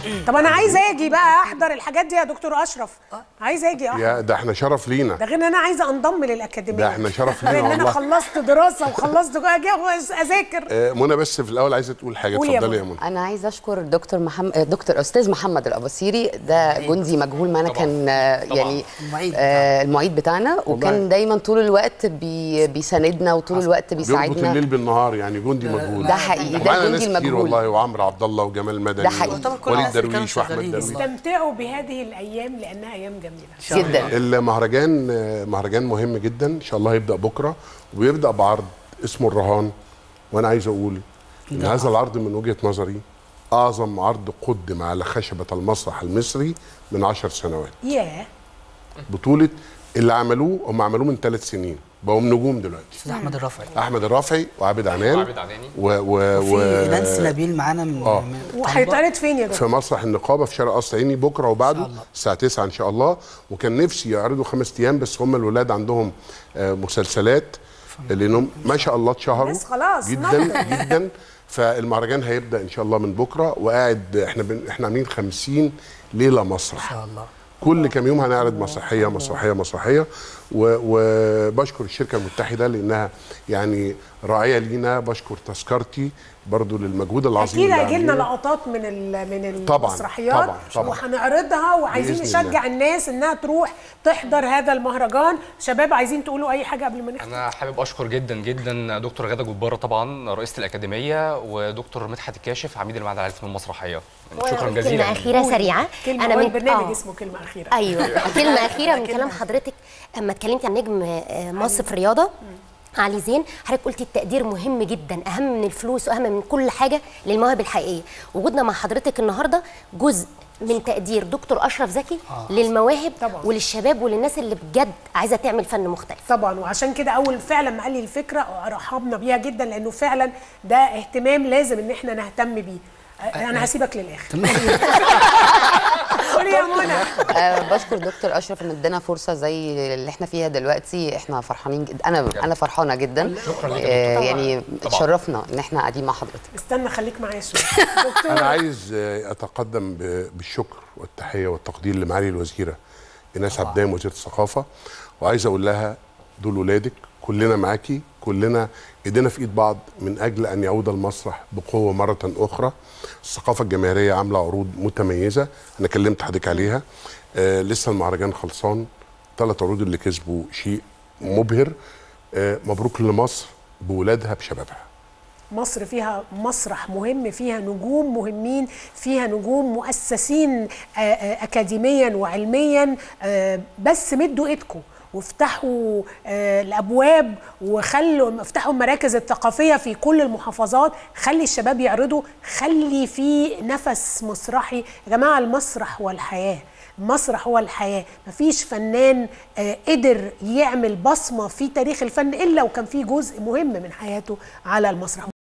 طب انا عايزه اجي بقى احضر الحاجات دي يا دكتور اشرف عايزه اجي احضر يا ده احنا شرف لينا ده غير ان انا عايزه انضم للاكاديميه ده احنا شرف لينا لان انا والله. خلصت دراسه وخلصت اجي اذاكر آه، منى بس في الاول عايزه تقول حاجه قولي يا اتفضلي يا منى. منى انا عايزه اشكر دكتور محمد دكتور استاذ محمد الاباصيري ده جندي مجهول معانا كان آه، يعني المعيد آه المعيد بتاعنا وكان دايما طول الوقت بي بيساندنا وطول الوقت بيربط بيساعدنا الليل بالنهار يعني جندي مجهول ده حقيقي، ده ومعانا الجندي ناس كتير المجهول. والله وعمرو عبد الله وجمال مدني ده حقيقي. طبعاً كل وليد الناس اللي كانوا درويش واحمد شغالين درويش والله. استمتعوا بهذه الايام لانها ايام جميله جدا المهرجان آه، مهرجان مهم جدا ان شاء الله هيبدا بكره ويبدا بعرض اسمه الرهان وانا عايز اقول ان هذا العرض من وجهه نظري اعظم عرض قدم على خشبه المسرح المصري من عشر سنوات ياه بطوله اللي عملوه هم عملوه من ثلاث سنين بقوا نجوم دلوقتي استاذ احمد الرافعي احمد الرافعي وعابد عنان وعابد عناني. و و في و نانسي نبيل معانا من آه. من وهيتعرض فين يا في دكتور مسرح النقابه في شارع قصر عيني بكره وبعده الله. الساعه 9 ان شاء الله وكان نفسي يعرضوا خمس ايام بس هم الولاد عندهم آه، مسلسلات لانهم ما شاء الله اتشهروا بس خلاص، جدا نقدر. جدا فالمهرجان هيبدا ان شاء الله من بكره وقاعد احنا بن احنا عاملين 50 ليله مسرح ان شاء الله كل كام يوم هنعرض مسرحيه مسرحيه مسرحيه و- وبشكر الشركه المتحده لانها يعني راعيه لينا بشكر تذكرتي برضو للمجهود العظيم اكيد اللي هيجي لنا عاملينه. لقطات من ال- من طبعاً، المسرحيات طبعاً، طبعاً. وهنعرضها وعايزين بإذن نشجع الله. الناس انها تروح تحضر هذا المهرجان شباب عايزين تقولوا اي حاجه قبل ما نختم انا حابب اشكر جدا جدا دكتور غاده جباره طبعا رئيسه الاكاديميه ودكتور مدحت الكاشف عميد المعهد العالي للفنون المسرحيه شكرا كلمة جزيلا أخيرة سريعة كلمه أنا هو من البرنامج آه. اسمه كلمه اخيره ايوه كلمه اخيره من كلام حضرتك اما اتكلمتي عن نجم آه، مصر في الرياضه علي زين حضرتك قلتي التقدير مهم جدا اهم من الفلوس واهم من كل حاجه للمواهب الحقيقيه وجودنا مع حضرتك النهارده جزء من تقدير دكتور اشرف زكي للمواهب طبعاً. وللشباب وللناس اللي بجد عايزه تعمل فن مختلف طبعا وعشان كده اول فعلا ما قال لي الفكره رحبنا بيها جدا لانه فعلا ده اهتمام لازم ان احنا نهتم بيه انا هسيبك للاخر قولي يا منى آه بشكر دكتور اشرف ان ادانا فرصه زي اللي احنا فيها دلوقتي احنا فرحانين جدا انا انا فرحانه جدا شكراً ليك آه طبعاً. يعني طبعاً. اتشرفنا ان احنا قاعدين مع حضرتك استنى خليك معايا شويه انا دكتور عايز آه، اتقدم ب- بالشكر والتحيه والتقدير لمعالي الوزيره ايناس عبدان وزيره الثقافه وعايز اقول لها دول ولادك كلنا معاكي كلنا ايدينا في ايد بعض من اجل ان يعود المسرح بقوه مره اخرى الثقافه الجماهيريه عامله عروض متميزه انا كلمت حضرتك عليها آه لسه المهرجان خلصان ثلاث عروض اللي كسبوا شيء مبهر آه مبروك لمصر بولادها بشبابها مصر فيها مسرح مهم فيها نجوم مهمين فيها نجوم مؤسسين آه، آه، اكاديميا وعلميا آه، بس مدوا ايدكم وافتحوا آه، الابواب وخلوا افتحوا المراكز الثقافيه في كل المحافظات خلي الشباب يعرضوا خلي في نفس مسرحي يا جماعه المسرح هو الحياه المسرح هو الحياه مفيش فنان آه، قدر يعمل بصمه في تاريخ الفن الا وكان فيه جزء مهم من حياته على المسرح